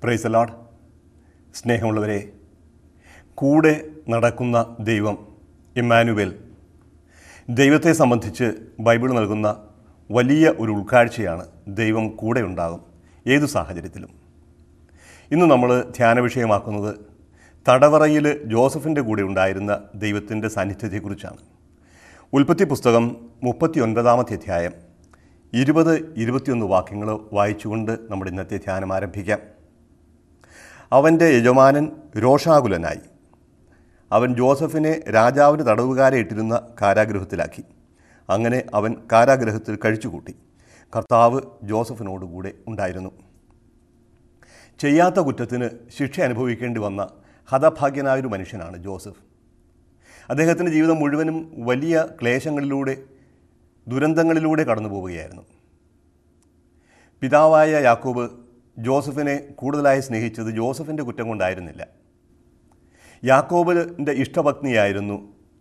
price load സ്നേഹമുള്ളവരെ കൂടെ നടക്കുന്ന ദൈവം ഇമ്മാനുവേൽ ദൈവത്തെ സംബന്ധിച്ച് ബൈബിൾ നൽകുന്ന വലിയ ഒരു ഉൾക്കാഴ്ചയാണ് ദൈവം കൂടെ ഉണ്ടാകും ഏതു സാഹചര്യത്തിലും ഇന്ന് നമ്മൾ ധ്യാന വിഷയമാക്കുന്നത് തടവറയിൽ ജോസഫിൻ്റെ കൂടെ ഉണ്ടായിരുന്ന ദൈവത്തിൻ്റെ സാന്നിധ്യത്തെക്കുറിച്ചാണ് ഉൽപ്പത്തി പുസ്തകം മുപ്പത്തി ഒൻപതാമത്തെ അധ്യായം ഇരുപത് ഇരുപത്തിയൊന്ന് വാക്യങ്ങൾ വായിച്ചുകൊണ്ട് നമ്മുടെ ഇന്നത്തെ ധ്യാനം ആരംഭിക്കാം അവൻ്റെ യജമാനൻ രോഷാകുലനായി അവൻ ജോസഫിനെ രാജാവിന് തടവുകാരെ ഇട്ടിരുന്ന കാരാഗൃഹത്തിലാക്കി അങ്ങനെ അവൻ കാരാഗൃഹത്തിൽ കഴിച്ചുകൂട്ടി കർത്താവ് ജോസഫിനോടുകൂടെ ഉണ്ടായിരുന്നു ചെയ്യാത്ത കുറ്റത്തിന് ശിക്ഷ അനുഭവിക്കേണ്ടി വന്ന ഹതഭാഗ്യനായൊരു മനുഷ്യനാണ് ജോസഫ് അദ്ദേഹത്തിൻ്റെ ജീവിതം മുഴുവനും വലിയ ക്ലേശങ്ങളിലൂടെ ദുരന്തങ്ങളിലൂടെ കടന്നു പോവുകയായിരുന്നു പിതാവായ യാക്കോബ് ജോസഫിനെ കൂടുതലായി സ്നേഹിച്ചത് ജോസഫിൻ്റെ കുറ്റം കൊണ്ടായിരുന്നില്ല യാക്കോബിൻ്റെ ഇഷ്ടപത്നിയായിരുന്നു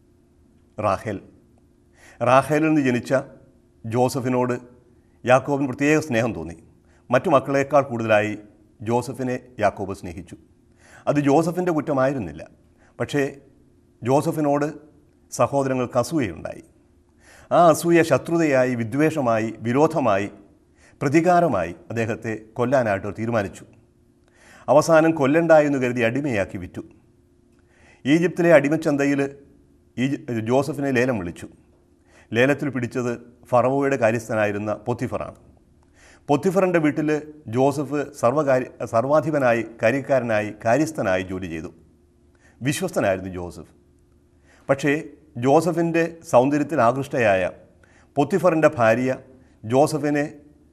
റാഹേൽ റാഹേലിൽ നിന്ന് ജനിച്ച ജോസഫിനോട് യാക്കോബിന് പ്രത്യേക സ്നേഹം തോന്നി മറ്റു മക്കളേക്കാൾ കൂടുതലായി ജോസഫിനെ യാക്കോബ് സ്നേഹിച്ചു അത് ജോസഫിൻ്റെ കുറ്റമായിരുന്നില്ല പക്ഷേ ജോസഫിനോട് സഹോദരങ്ങൾക്ക് അസൂയയുണ്ടായി ആ അസൂയ ശത്രുതയായി വിദ്വേഷമായി വിരോധമായി പ്രതികാരമായി അദ്ദേഹത്തെ കൊല്ലാനായിട്ട് അവർ തീരുമാനിച്ചു അവസാനം കൊല്ലണ്ടായെന്ന് കരുതി അടിമയാക്കി വിറ്റു ഈജിപ്തിലെ അടിമച്ചന്തയിൽ ഈ ജോസഫിനെ ലേലം വിളിച്ചു ലേലത്തിൽ പിടിച്ചത് ഫറവോയുടെ കാര്യസ്ഥനായിരുന്ന പൊത്തിഫറാണ് പൊത്തിഫറിൻ്റെ വീട്ടിൽ ജോസഫ് സർവകാര്യ സർവാധിപനായി കാര്യക്കാരനായി കാര്യസ്ഥനായി ജോലി ചെയ്തു വിശ്വസ്തനായിരുന്നു ജോസഫ് പക്ഷേ ജോസഫിൻ്റെ സൗന്ദര്യത്തിൽ ആകൃഷ്ടയായ പൊത്തിഫറിൻ്റെ ഭാര്യ ജോസഫിനെ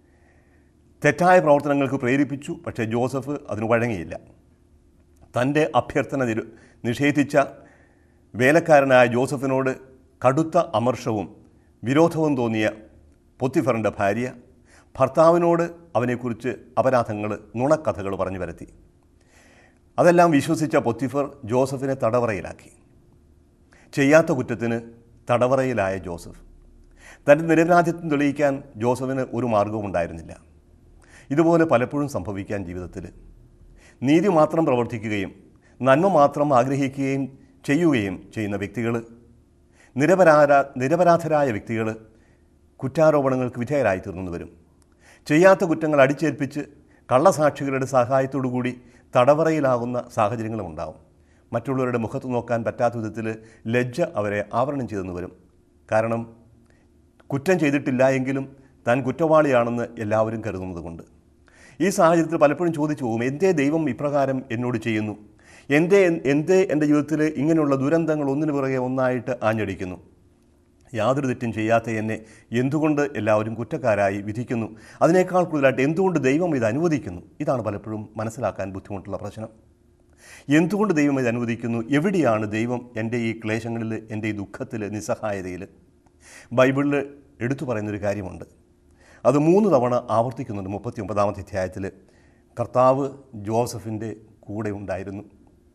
തെറ്റായ പ്രവർത്തനങ്ങൾക്ക് പ്രേരിപ്പിച്ചു പക്ഷേ ജോസഫ് അതിന് വഴങ്ങിയില്ല തൻ്റെ അഭ്യർത്ഥന നിരു നിഷേധിച്ച വേലക്കാരനായ ജോസഫിനോട് കടുത്ത അമർഷവും വിരോധവും തോന്നിയ പൊത്തിഫറിൻ്റെ ഭാര്യ ഭർത്താവിനോട് അവനെക്കുറിച്ച് അപരാധങ്ങൾ നുണക്കഥകൾ പറഞ്ഞു വരുത്തി അതെല്ലാം വിശ്വസിച്ച പൊത്തിഫർ ജോസഫിനെ തടവറയിലാക്കി ചെയ്യാത്ത കുറ്റത്തിന് തടവറയിലായ ജോസഫ് തൻ്റെ നിരപരാധിത്വം തെളിയിക്കാൻ ജോസഫിന് ഒരു മാർഗവും ഉണ്ടായിരുന്നില്ല ഇതുപോലെ പലപ്പോഴും സംഭവിക്കാൻ ജീവിതത്തിൽ നീതി മാത്രം പ്രവർത്തിക്കുകയും നന്മ മാത്രം ആഗ്രഹിക്കുകയും ചെയ്യുകയും ചെയ്യുന്ന വ്യക്തികൾ നിരപരാധ നിരപരാധരായ വ്യക്തികൾ കുറ്റാരോപണങ്ങൾക്ക് വിധേയരായി തീർന്നു വരും ചെയ്യാത്ത കുറ്റങ്ങൾ അടിച്ചേൽപ്പിച്ച് കള്ളസാക്ഷികളുടെ സഹായത്തോടു കൂടി തടവറയിലാകുന്ന സാഹചര്യങ്ങളും ഉണ്ടാവും മറ്റുള്ളവരുടെ മുഖത്ത് നോക്കാൻ പറ്റാത്ത വിധത്തിൽ ലജ്ജ അവരെ ആവരണം ചെയ്തെന്ന് വരും കാരണം കുറ്റം ചെയ്തിട്ടില്ല എങ്കിലും താൻ കുറ്റവാളിയാണെന്ന് എല്ലാവരും കരുതുന്നത് കൊണ്ട് ഈ സാഹചര്യത്തിൽ പലപ്പോഴും ചോദിച്ചു പോകും എന്തേ ദൈവം ഇപ്രകാരം എന്നോട് ചെയ്യുന്നു എന്തേ എന്തേ എൻ്റെ ജീവിതത്തിൽ ഇങ്ങനെയുള്ള ദുരന്തങ്ങൾ ഒന്നിനു പുറകെ ഒന്നായിട്ട് ആഞ്ഞടിക്കുന്നു യാതൊരു തെറ്റും ചെയ്യാത്ത എന്നെ എന്തുകൊണ്ട് എല്ലാവരും കുറ്റക്കാരായി വിധിക്കുന്നു അതിനേക്കാൾ കൂടുതലായിട്ട് എന്തുകൊണ്ട് ദൈവം ഇത് അനുവദിക്കുന്നു ഇതാണ് പലപ്പോഴും മനസ്സിലാക്കാൻ ബുദ്ധിമുട്ടുള്ള പ്രശ്നം എന്തുകൊണ്ട് ദൈവം ഇത് അനുവദിക്കുന്നു എവിടെയാണ് ദൈവം എൻ്റെ ഈ ക്ലേശങ്ങളിൽ എൻ്റെ ഈ ദുഃഖത്തിൽ നിസ്സഹായതയിൽ ബൈബിളിൽ എടുത്തു പറയുന്നൊരു കാര്യമുണ്ട് അത് മൂന്ന് തവണ ആവർത്തിക്കുന്നുണ്ട് മുപ്പത്തി ഒമ്പതാമത്തെ അധ്യായത്തിൽ കർത്താവ് ജോസഫിൻ്റെ കൂടെ ഉണ്ടായിരുന്നു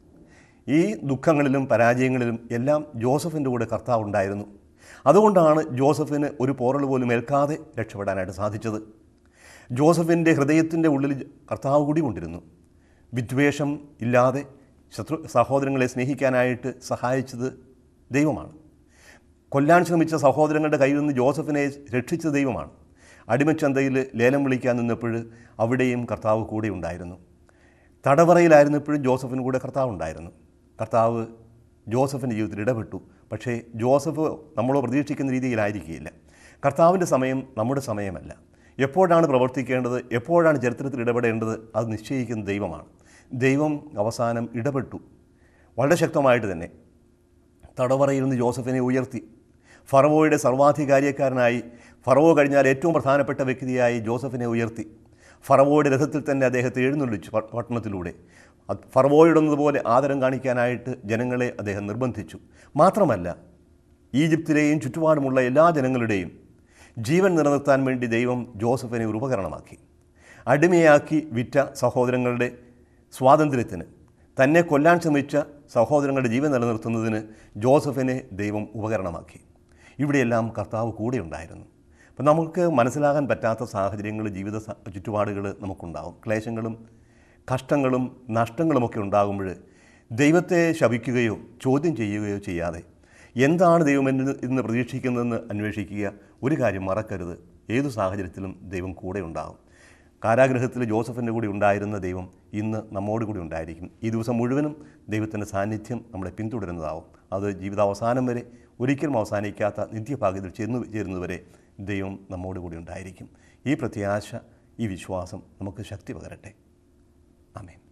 ഈ ദുഃഖങ്ങളിലും പരാജയങ്ങളിലും എല്ലാം ജോസഫിൻ്റെ കൂടെ കർത്താവ് ഉണ്ടായിരുന്നു അതുകൊണ്ടാണ് ജോസഫിന് ഒരു പോറൽ പോലും ഏൽക്കാതെ രക്ഷപ്പെടാനായിട്ട് സാധിച്ചത് ജോസഫിൻ്റെ ഹൃദയത്തിൻ്റെ ഉള്ളിൽ കർത്താവ് കൂടി കൊണ്ടിരുന്നു വിദ്വേഷം ഇല്ലാതെ ശത്രു സഹോദരങ്ങളെ സ്നേഹിക്കാനായിട്ട് സഹായിച്ചത് ദൈവമാണ് കൊല്ലാൻ ശ്രമിച്ച സഹോദരങ്ങളുടെ കയ്യിൽ നിന്ന് ജോസഫിനെ രക്ഷിച്ച ദൈവമാണ് അടിമച്ചന്തയിൽ ലേലം വിളിക്കാൻ നിന്നപ്പോൾ അവിടെയും കർത്താവ് കൂടെ ഉണ്ടായിരുന്നു തടവറയിലായിരുന്നപ്പോഴും ജോസഫിന് കൂടെ കർത്താവ് ഉണ്ടായിരുന്നു കർത്താവ് ജോസഫിൻ്റെ ജീവിതത്തിൽ ഇടപെട്ടു പക്ഷേ ജോസഫ് നമ്മളോ പ്രതീക്ഷിക്കുന്ന രീതിയിലായിരിക്കുകയില്ല കർത്താവിൻ്റെ സമയം നമ്മുടെ സമയമല്ല എപ്പോഴാണ് പ്രവർത്തിക്കേണ്ടത് എപ്പോഴാണ് ചരിത്രത്തിൽ ഇടപെടേണ്ടത് അത് നിശ്ചയിക്കുന്ന ദൈവമാണ് ദൈവം അവസാനം ഇടപെട്ടു വളരെ ശക്തമായിട്ട് തന്നെ തടവറയിൽ നിന്ന് ജോസഫിനെ ഉയർത്തി ഫറവോയുടെ സർവാധികാരിയക്കാരനായി ഫറവോ കഴിഞ്ഞാൽ ഏറ്റവും പ്രധാനപ്പെട്ട വ്യക്തിയായി ജോസഫിനെ ഉയർത്തി ഫറവോയുടെ രഥത്തിൽ തന്നെ അദ്ദേഹത്തെ എഴുന്നള്ളിച്ചു പ- പട്ടണത്തിലൂടെ അത് ഫറവോയിടുന്നതുപോലെ ആദരം കാണിക്കാനായിട്ട് ജനങ്ങളെ അദ്ദേഹം നിർബന്ധിച്ചു മാത്രമല്ല ഈജിപ്തിലെയും ചുറ്റുപാടുമുള്ള എല്ലാ ജനങ്ങളുടെയും ജീവൻ നിലനിർത്താൻ വേണ്ടി ദൈവം ജോസഫിനെ ഒരു ഉപകരണമാക്കി അടിമയാക്കി വിറ്റ സഹോദരങ്ങളുടെ സ്വാതന്ത്ര്യത്തിന് തന്നെ കൊല്ലാൻ ശ്രമിച്ച സഹോദരങ്ങളുടെ ജീവൻ നിലനിർത്തുന്നതിന് ജോസഫിനെ ദൈവം ഉപകരണമാക്കി ഇവിടെയെല്ലാം കർത്താവ് കൂടെ ഉണ്ടായിരുന്നു അപ്പം നമുക്ക് മനസ്സിലാകാൻ പറ്റാത്ത സാഹചര്യങ്ങൾ ജീവിത സ- ചുറ്റുപാടുകൾ നമുക്കുണ്ടാവും ക്ലേശങ്ങളും കഷ്ടങ്ങളും നഷ്ടങ്ങളുമൊക്കെ ഉണ്ടാകുമ്പോൾ ദൈവത്തെ ശപിക്കുകയോ ചോദ്യം ചെയ്യുകയോ ചെയ്യാതെ എന്താണ് ദൈവം എന്നിൽ ഇന്ന് പ്രതീക്ഷിക്കുന്നതെന്ന് അന്വേഷിക്കുക ഒരു കാര്യം മറക്കരുത് ഏതു സാഹചര്യത്തിലും ദൈവം കൂടെ ഉണ്ടാകും കാരാഗ്രഹത്തിൽ ജോസഫിൻ്റെ കൂടി ഉണ്ടായിരുന്ന ദൈവം ഇന്ന് നമ്മോട് കൂടി ഉണ്ടായിരിക്കും ഈ ദിവസം മുഴുവനും ദൈവത്തിൻ്റെ സാന്നിധ്യം നമ്മളെ പിന്തുടരുന്നതാവും അത് ജീവിതാവസാനം വരെ ഒരിക്കലും അവസാനിക്കാത്ത നിത്യഭാഗ്യത്തിൽ ചെന്നു ചേരുന്നതുവരെ ദൈവം നമ്മോട് കൂടി ഉണ്ടായിരിക്കും ഈ പ്രത്യാശ ഈ വിശ്വാസം നമുക്ക് ശക്തി പകരട്ടെ ആമേൻ